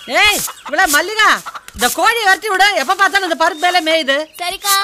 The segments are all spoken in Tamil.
ஏய் இவ்வளவு மல்லிகா இந்த கோழியை வரட்டி விடு எப்ப பார்த்தாலும் இந்த பருப்பு மேல மேயுது சரிக்கா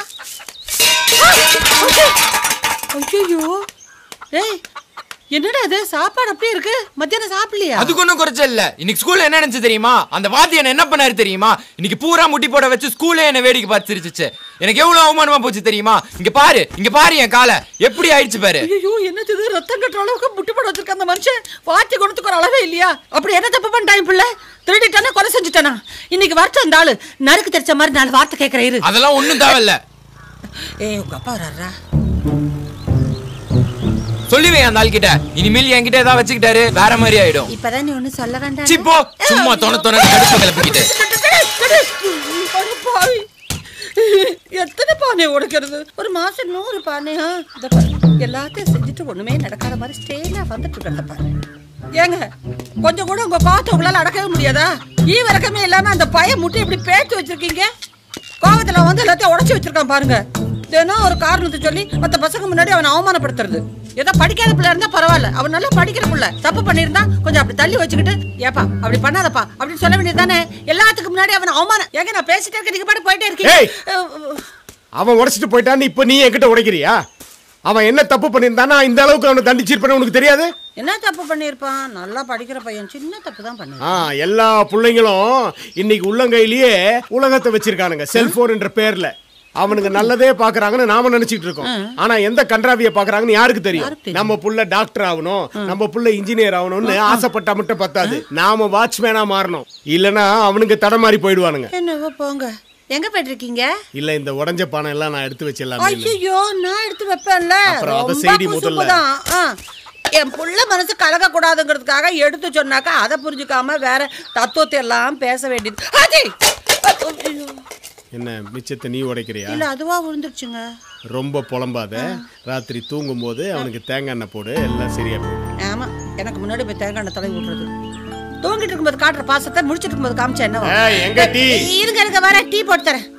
ஐயோ ஏய் என்னடா இது சாப்பாடு அப்படியே இருக்கு மத்தியானம் சாப்பிடலையா அதுக்கு ஒன்றும் குறைச்சல் இல்ல இன்னைக்கு ஸ்கூல்ல என்ன நினைச்சு தெரியுமா அந்த வாத்தி என்ன என்ன பண்ணாரு தெரியுமா இன்னைக்கு பூரா முட்டி போட வச்சு ஸ்கூல்ல என்ன வேடிக்கை பார்த்து சிரிச்சிச்சு எனக்கு எவ்வளவு அவமானமா போச்சு தெரியுமா இங்க பாரு இங்க பாரு என் காலை எப்படி ஆயிடுச்சு பாரு ஐயோ என்னது இது ரத்தம் கட்டுற அளவுக்கு முட்டி போட வச்சிருக்க அந்த மனுஷன் வாத்தி குணத்துக்கு ஒரு அளவே இல்லையா அப்படி என்ன தப்பு பண்ணிட்டான் பிள்ளை திருடிட்டானா கொலை செஞ்சுட்டானா இன்னைக்கு வரட்டும் அந்த ஆளு நறுக்கு தெரிச்ச மாதிரி நாலு வார்த்தை கேட்கிற இரு அதெல்லாம் ஒண்ணும் தேவையில்ல ஏய் உங்க அப்பா வர்றாரா சொல்லுவேன் அந்த ஆள் கிட்ட இனிமேல் என்கிட்ட ஏதாவது வச்சுக்கிட்டாரு வேற மாதிரி ஆயிடும் இப்பதான் நீ ஒண்ணு சொல்ல வேண்டாம் சி, போ சும்மா தொண தொண கடுப்பு கிளப்பிக்கிட்டு அட பாவி. எத்தனை பானை உடைக்கிறது ஒரு மாசம் நூறு பானையா இந்த பாரு, எல்லாத்தையும் செஞ்சுட்டு ஒண்ணுமே நடக்காத மாதிரி ஸ்டேலா வந்துட்டு இருக்க பாரு ஏங்க கொஞ்சம் கூட உங்க கோவத்தை உங்களால அடக்கவே முடியாதா ஈ வழக்கமே இல்லாம அந்த பைய முட்டை இப்படி பேத்து வச்சிருக்கீங்க கோவத்துல வந்து எல்லாத்தையும் உடைச்சு வச்சிருக்கான் பாருங்க தினம் ஒரு காரணத்தை சொல்லி மத்த பசங்க முன்னாடி அவனை அவமானப்படுத்துறது ஏதோ படிக்காத பிள்ளை இருந்தா பரவாயில்ல அவன் நல்லா படிக்கிற பிள்ளை தப்பு பண்ணியிருந்தா கொஞ்சம் அப்படி தள்ளி வச்சுக்கிட்டு ஏப்பா அப்படி பண்ணாதப்பா அப்படின்னு சொல்ல வேண்டியது தானே எல்லாத்துக்கும் முன்னாடி அவன் அவமானம் ஏங்க நான் பேசிட்டே இருக்க நீங்க பாட்டு போயிட்டே இருக்கீங்க ஏய்! அஹ், அவன் உடைச்சிட்டு போயிட்டான்னு இப்ப நீ என்கிட்ட உடைக்கிறியா அவன் என்ன தப்பு பண்ணியிருந்தானா இந்த அளவுக்கு அவனை தண்டிச்சிருப்பான்னு உனக்கு தெரியாது என்ன தப்பு பண்ணியிருப்பான் நல்லா படிக்கிற பையன் சின்ன தப்பு தான் பண்ணு ஆ எல்லா பிள்ளைங்களும் இன்னைக்கு உள்ளங்கையிலேயே உலகத்தை வச்சிருக்கானுங்க செல்போன் என்ற பேர்ல அவனுங்க நல்லதே பாக்குறாங்கன்னு நாம நினைச்சிட்டு இருக்கோம் ஆனா எந்த கன்றாவிய பாக்குறாங்கன்னு யாருக்கு தெரியும் யாருக்கு தெரியும்? நம்ம புள்ள டாக்டர் ஆகணும் நம்ம புள்ள இன்ஜினியர் ஆகணும்னு ஆசைப்பட்டா மட்டும் பத்தாது நாம வாட்ச்மேனா மாறணும் இல்லனா அவனுங்க தடமாறி போயிடுவானுங்க என்னவோ போங்க எங்க போயிட்டு இருக்கீங்க இல்ல இந்த உடஞ்ச பானை எல்லாம் நான் எடுத்து வச்சிடலாம் ஐயோ நான் எடுத்து வைப்பேன்ல அப்புறம் அத ரொம்ப செய்டி குசும்பு முதல்ல. தான். ஆ. என் புள்ள மனசு கலக்க கூடாதுங்கிறதுக்காக எடுத்து சொன்னாக்கா அதை புரிஞ்சுக்காம வேற தத்துவத்தை எல்லாம் பேச வேண்டியது ஆச்சி! ஐயோ. என்ன மிச்சத்தை நீ உடைக்கிறியா இல்ல அதுவா விழுந்துருச்சுங்க ரொம்ப புலம்பாத ராத்திரி தூங்கும் போது அவனுக்கு தேங்காய் எண்ணெய் போடு எல்லாம் சரியா போயிடும் ஆமா எனக்கு முன்னாடி போய் தேங்காய் எண்ணெய் தலை விட்டுறது தூங்கிட்டு இருக்கும்போது காட்டுற பாசத்தை முடிச்சிட்டு இருக்கும்போது காமிச்சா என்ன ஏய், எங்க டீ? இருங்க இருங்க வர டீ போட்டு தரேன்